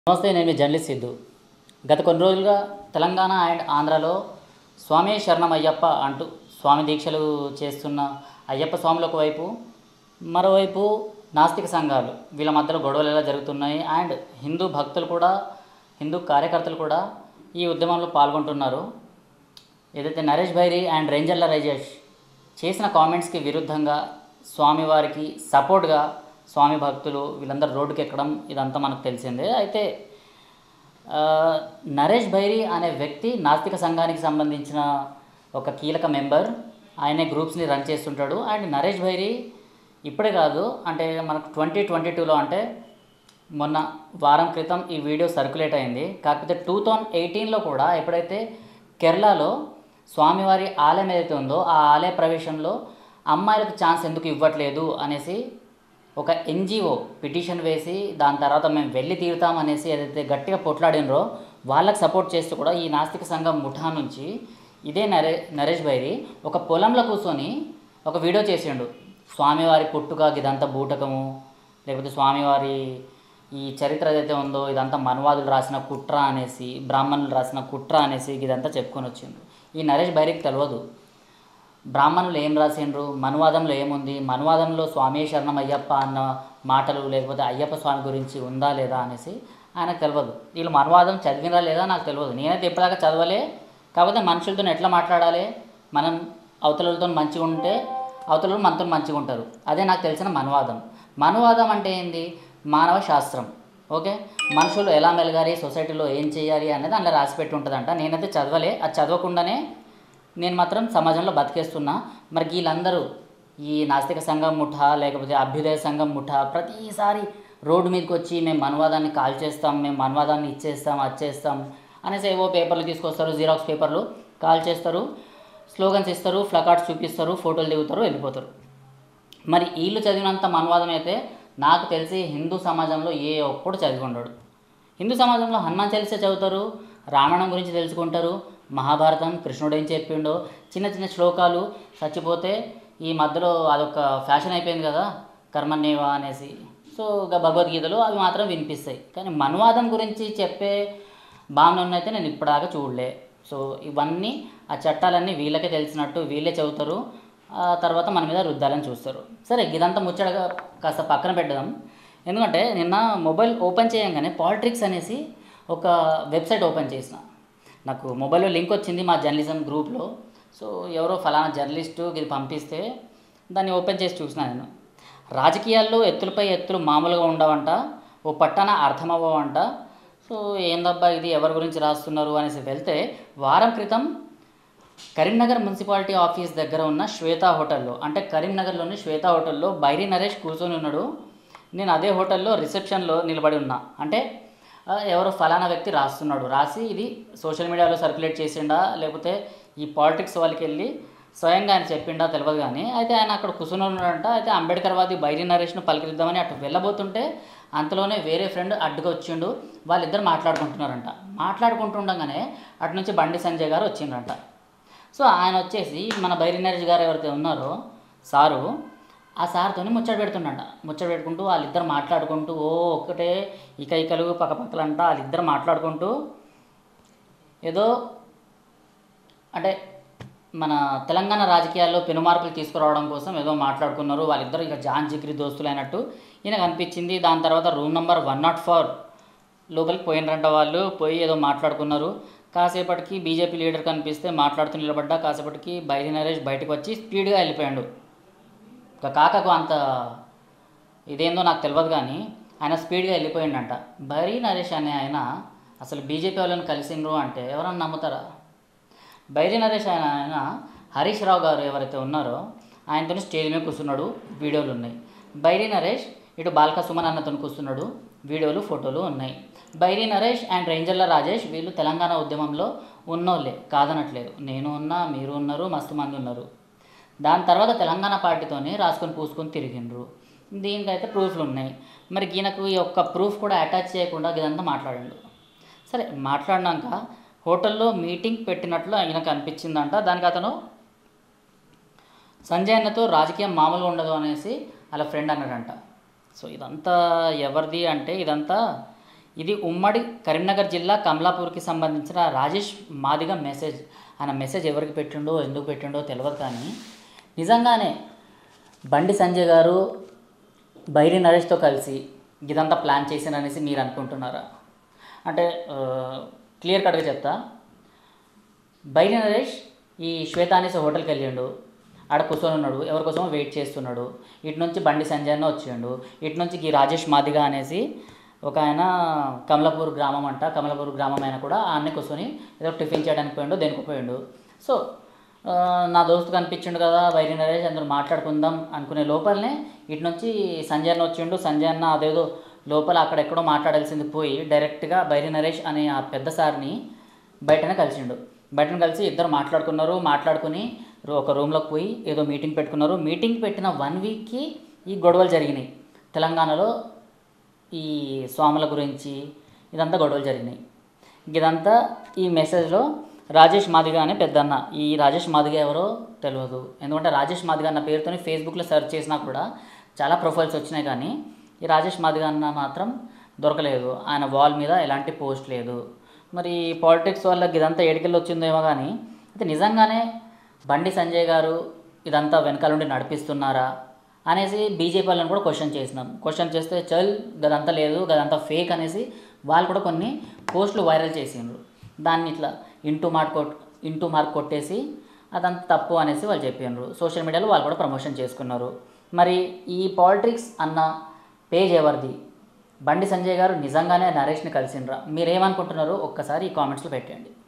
నమస్తే నేను మీ జర్నలిస్ట్ సిద్ధు గత కొన్ని రోజులుగా తెలంగాణ అండ్ ఆంధ్రాలో స్వామి శరణం అయ్యప్ప అంటూ స్వామి దీక్షలు చేస్తున్న అయ్యప్ప స్వాములు ఒకవైపు మరోవైపు నాస్తిక సంఘాలు వీళ్ళ మధ్యలో గొడవలు ఎలా జరుగుతున్నాయి అండ్ హిందూ భక్తులు కూడా హిందూ కార్యకర్తలు కూడా ఈ ఉద్యమంలో పాల్గొంటున్నారు ఏదైతే నరేష్ భైరి అండ్ రేంజర్ల రాజేష్ చేసిన కామెంట్స్కి విరుద్ధంగా స్వామివారికి సపోర్ట్గా స్వామి భక్తులు వీళ్ళందరూ రోడ్డుకి ఎక్కడం ఇదంతా మనకు తెలిసిందే అయితే ఆ, నరేష్ భైరి అనే వ్యక్తి నాస్తిక సంఘానికి సంబంధించిన ఒక కీలక మెంబర్ ఆయనే గ్రూప్స్ని రన్ చేస్తుంటాడు అండ్ నరేష్ భైరి ఇప్పుడే కాదు అంటే మనకు ట్వంటీ ట్వంటీ టూలో అంటే మొన్న వారం క్రితం ఈ వీడియో సర్క్యులేట్ అయింది కాకపోతే టూ థౌజండ్ ఎయిటీన్లో కూడా ఎప్పుడైతే కేరళలో స్వామివారి ఆలయం ఏదైతే ఉందో ఆ ఆలయ ప్రవేశంలో అమ్మాయిలకు ఛాన్స్ ఎందుకు ఇవ్వట్లేదు అనేసి ఒక ఎన్జిఓ పిటిషన్ వేసి దాని తర్వాత మేము వెళ్ళి తీరుతాం అనేసి ఏదైతే గట్టిగా పొట్లాడినరో వాళ్ళకి సపోర్ట్ చేస్తూ కూడా ఈ నాస్తిక సంఘం ముఠా నుంచి ఇదే నరే నరేష్ బైరి ఒక పొలంలో కూర్చొని ఒక వీడియో చేసిండు స్వామివారి పుట్టుక ఇదంతా బూటకము లేకపోతే స్వామివారి ఈ చరిత్ర ఏదైతే ఉందో ఇదంతా మనువాదులు రాసిన కుట్ర అనేసి బ్రాహ్మణులు రాసిన కుట్ర అనేసి ఇదంతా చెప్పుకొని వచ్చిండు ఈ నరేష్ బైరికి తెలియదు బ్రాహ్మణులు ఏం రాసిండ్రు మనువాదంలో ఏముంది మనువాదంలో స్వామి శరణం అయ్యప్ప అన్న మాటలు లేకపోతే అయ్యప్ప స్వామి గురించి ఉందా లేదా అనేసి ఆయనకు తెలియదు వీళ్ళు మనువాదం చదివినరా లేదా నాకు తెలియదు నేనైతే ఇప్పటిదాకా చదవలే కాకపోతే మనుషులతో ఎట్లా మాట్లాడాలి మనం అవతలతో మంచిగా ఉంటే అవతల మనతో మంచిగా ఉంటారు అదే నాకు తెలిసిన మనువాదం మనువాదం అంటే ఏంది మానవ శాస్త్రం ఓకే మనుషులు ఎలా మెలగాలి సొసైటీలో ఏం చేయాలి అనేది అందులో రాసి పెట్టి ఉంటుందంట నేనైతే చదవలే అది చదవకుండానే నేను మాత్రం సమాజంలో బతికేస్తున్నా మరి వీళ్ళందరూ ఈ నాస్తిక సంఘం ముఠా లేకపోతే అభ్యుదయ సంఘం ముఠా ప్రతిసారి రోడ్డు మీదకి వచ్చి మేము మనువాదాన్ని కాల్ చేస్తాం మేము మనువాదాన్ని ఇచ్చేస్తాం వచ్చేస్తాం అనేసి ఏవో పేపర్లు తీసుకొస్తారు జిరాక్స్ పేపర్లు కాల్ చేస్తారు స్లోగన్స్ ఇస్తారు ఫ్లకార్డ్స్ చూపిస్తారు ఫోటోలు దిగుతారు వెళ్ళిపోతారు మరి వీళ్ళు చదివినంత మనువాదం అయితే నాకు తెలిసి హిందూ సమాజంలో ఏ ఒక్కడు చదివి ఉండడు హిందూ సమాజంలో హనుమాన్ చాలీసా చదువుతారు రామాయణం గురించి తెలుసుకుంటారు మహాభారతం కృష్ణుడు ఏం చెప్పిండో చిన్న చిన్న శ్లోకాలు చచ్చిపోతే ఈ మధ్యలో అదొక ఫ్యాషన్ అయిపోయింది కదా కర్మన్నేవా అనేసి సో ఇక భగవద్గీతలో అవి మాత్రం వినిపిస్తాయి కానీ మనువాదం గురించి చెప్పే భావన అయితే నేను ఇప్పటిదాకా చూడలే సో ఇవన్నీ ఆ చట్టాలన్నీ వీళ్ళకే తెలిసినట్టు వీళ్ళే చదువుతారు ఆ తర్వాత మన మీద రుద్దాలని చూస్తారు సరే ఇదంతా ముచ్చటగా కాస్త పక్కన పెట్టదాం ఎందుకంటే నిన్న మొబైల్ ఓపెన్ చేయంగానే పాలిట్రిక్స్ అనేసి ఒక వెబ్సైట్ ఓపెన్ చేసిన నాకు మొబైల్లో లింక్ వచ్చింది మా జర్నలిజం గ్రూప్లో సో ఎవరో ఫలానా జర్నలిస్టు ఇది పంపిస్తే దాన్ని ఓపెన్ చేసి చూసిన నేను రాజకీయాల్లో ఎత్తులపై ఎత్తులు మామూలుగా ఉండవంట ఓ పట్టణ అర్థమవ్వవంట సో ఏందబ్బా ఇది ఎవరి గురించి రాస్తున్నారు అనేసి వెళ్తే వారం క్రితం కరీంనగర్ మున్సిపాలిటీ ఆఫీస్ దగ్గర ఉన్న శ్వేత హోటల్లో అంటే కరీంనగర్లోని శ్వేత హోటల్లో బైరి నరేష్ కూర్చొని ఉన్నాడు నేను అదే హోటల్లో రిసెప్షన్లో నిలబడి ఉన్నా అంటే ఆ, ఎవరో ఫలానా వ్యక్తి రాస్తున్నాడు రాసి ఇది సోషల్ మీడియాలో సర్క్యులేట్ చేసిండా లేకపోతే ఈ పాలిటిక్స్ వాళ్ళకి వెళ్ళి స్వయంగా ఆయన చెప్పిండా తెలియదు కానీ అయితే ఆయన అక్కడ కూర్చుని ఉన్నాడంట అయితే అంబేద్కర్ వాది బైరి నరేష్ను పలికిద్దామని అటు వెళ్ళబోతుంటే అంతలోనే వేరే ఫ్రెండ్ అడ్డుగా వచ్చిండు వాళ్ళిద్దరు మాట్లాడుకుంటున్నారంట మాట్లాడుకుంటుండగానే అటు నుంచి బండి సంజయ్ గారు వచ్చిండ్రంట సో ఆయన వచ్చేసి మన బైరి నరేష్ గారు ఎవరైతే ఉన్నారో సారు ఆ సార్తోని ముచ్చట పెడుతుండంట ముచ్చట పెట్టుకుంటూ వాళ్ళిద్దరు మాట్లాడుకుంటూ ఓ ఒక్కటే ఇక ఇకలు పక్కపక్కలంట వాళ్ళిద్దరు మాట్లాడుకుంటూ ఏదో అంటే మన తెలంగాణ రాజకీయాల్లో పెనుమార్పులు తీసుకురావడం కోసం ఏదో మాట్లాడుకున్నారు వాళ్ళిద్దరు ఇక జాన్ జిగ్రి దోస్తులు అయినట్టు ఈయనకు అనిపించింది దాని తర్వాత room number one naught four లోపలికి పోయినరంట వాళ్ళు పోయి ఏదో మాట్లాడుకున్నారు కాసేపటికి బీజేపీ లీడర్ కనిపిస్తే మాట్లాడుతూ నిలబడ్డా కాసేపటికి బైరి నరేష్ బయటకు వచ్చి స్పీడ్గా వెళ్ళిపోయాడు ఇక కాకకు అంత ఇదేందో నాకు తెలియదు కానీ ఆయన స్పీడ్గా వెళ్ళిపోయిండంట బైరి నరేష్ అనే ఆయన అసలు బీజేపీ వాళ్ళని కలిసిండ్రు అంటే ఎవరన్నా నమ్ముతారా బైరి నరేష్ ఆయన ఆయన హరీష్ రావు గారు ఎవరైతే ఉన్నారో ఆయనతో స్టేజ్ మీద కూర్చున్నాడు వీడియోలు ఉన్నాయి బైరి నరేష్ ఇటు బాల్క సుమన్ అన్నతో కూర్చున్నాడు వీడియోలు ఫోటోలు ఉన్నాయి బైరి నరేష్ అండ్ రేంజర్ల రాజేష్ వీళ్ళు తెలంగాణ ఉద్యమంలో ఉన్నోళ్ళే కాదనట్లేదు నేను ఉన్నా మీరు ఉన్నారు మస్తు మంది ఉన్నారు దాని తర్వాత తెలంగాణ పార్టీతోనే రాసుకొని పూసుకొని తిరిగిండ్రు దీనికైతే ప్రూఫ్లు ఉన్నాయి మరి ఈయనకు ఈ ఒక్క ప్రూఫ్ కూడా అటాచ్ చేయకుండా ఇదంతా మాట్లాడండు సరే మాట్లాడినాక హోటల్లో మీటింగ్ పెట్టినట్లు ఆయనకు అనిపించిందంట దానికి అతను సంజయ్ అన్నతో రాజకీయం మామూలుగా ఉండదు అనేసి వాళ్ళ ఫ్రెండ్ అన్నాడంట సో ఇదంతా ఎవరిది అంటే ఇదంతా ఇది ఉమ్మడి కరీంనగర్ జిల్లా కమలాపూర్కి సంబంధించిన రాజేష్ మాదిగ మెసేజ్ ఆయన మెసేజ్ ఎవరికి పెట్టిండో ఎందుకు పెట్టిండో తెలియదు కానీ నిజంగానే బండి సంజయ్ గారు బైరి నరేష్తో కలిసి ఇదంతా ప్లాన్ చేశాననేసి మీరు అనుకుంటున్నారా అంటే క్లియర్ కట్గా చెప్తా బైరి నరేష్ ఈ శ్వేత అనేసి హోటల్కి వెళ్ళిండు ఆడ కూర్చొని ఉన్నాడు ఎవరి కోసం వెయిట్ చేస్తున్నాడు ఇటు నుంచి బండి సంజయ్ అన్న వచ్చిండు ఇటు నుంచి ఈ రాజేష్ మాదిగా అనేసి ఒక ఆయన కమలాపూర్ గ్రామం అంట కమలాపూర్ గ్రామం అయినా కూడా ఆడనే కూర్చొని ఏదో టిఫిన్ చేయడానికి పోయిండు దేనికి పోయిండు సో ఆ, నా దోస్తు కనిపించిండు కదా బైరి నరేష్ అందరూ మాట్లాడుకుందాం అనుకునే లోపలనే ఇటు నుంచి సంజయ్ అన్న వచ్చిండు సంజయ్ అన్న అదేదో లోపల అక్కడెక్కడో మాట్లాడాల్సింది పోయి డైరెక్ట్గా బైరి నరేష్ అనే ఆ పెద్ద సార్ని బయటనే కలిసిండు బయటను కలిసి ఇద్దరు మాట్లాడుకున్నారు మాట్లాడుకుని రో- ఒక రూమ్లోకి పోయి ఏదో మీటింగ్ పెట్టుకున్నారు మీటింగ్ పెట్టిన వన్ వీక్కి ఈ గొడవలు జరిగినాయి తెలంగాణలో ఈ స్వాముల గురించి ఇదంతా గొడవలు జరిగినాయి ఇదంతా ఈ మెసేజ్లో రాజేష్ మాదిగ అనే పెద్దన్న ఈ రాజేష్ మాదిగ ఎవరో తెలియదు ఎందుకంటే రాజేష్ మాదిగ అన్న పేరుతోని ఫేస్బుక్లో సెర్చ్ చేసినా కూడా చాలా ప్రొఫైల్స్ వచ్చినాయి కానీ ఈ రాజేష్ మాదిగ అన్న మాత్రం దొరకలేదు ఆయన వాల్ మీద ఎలాంటి పోస్ట్ లేదు మరి పాలిటిక్స్ వల్ల ఇదంతా ఎడికెళ్ళి వచ్చిందేమో కానీ అయితే నిజంగానే బండి సంజయ్ గారు ఇదంతా వెనకాల నుండి నడిపిస్తున్నారా అనేసి బీజేపీ వాళ్ళని కూడా క్వశ్చన్ చేసినాం క్వశ్చన్ చేస్తే చల్ గదంతా లేదు గదంతా ఫేక్ అనేసి వాళ్ళు కూడా కొన్ని పోస్టులు వైరల్ చేసిండ్రు దాన్ని ఇట్లా ఇంటూ మార్క్ కొట్ ఇంటూ మార్క్ కొట్టేసి అదంతా తప్పు అనేసి వాళ్ళు చెప్పినారు సోషల్ మీడియాలో వాళ్ళు కూడా ప్రమోషన్ చేసుకున్నారు మరి ఈ పాలిటిక్స్ అన్న పేజ్ ఎవరిది బండి సంజయ్ గారు నిజంగానే నరేష్ని కలిసిండ్రా మీరేమనుకుంటున్నారో ఒక్కసారి ఈ కామెంట్స్లో పెట్టండి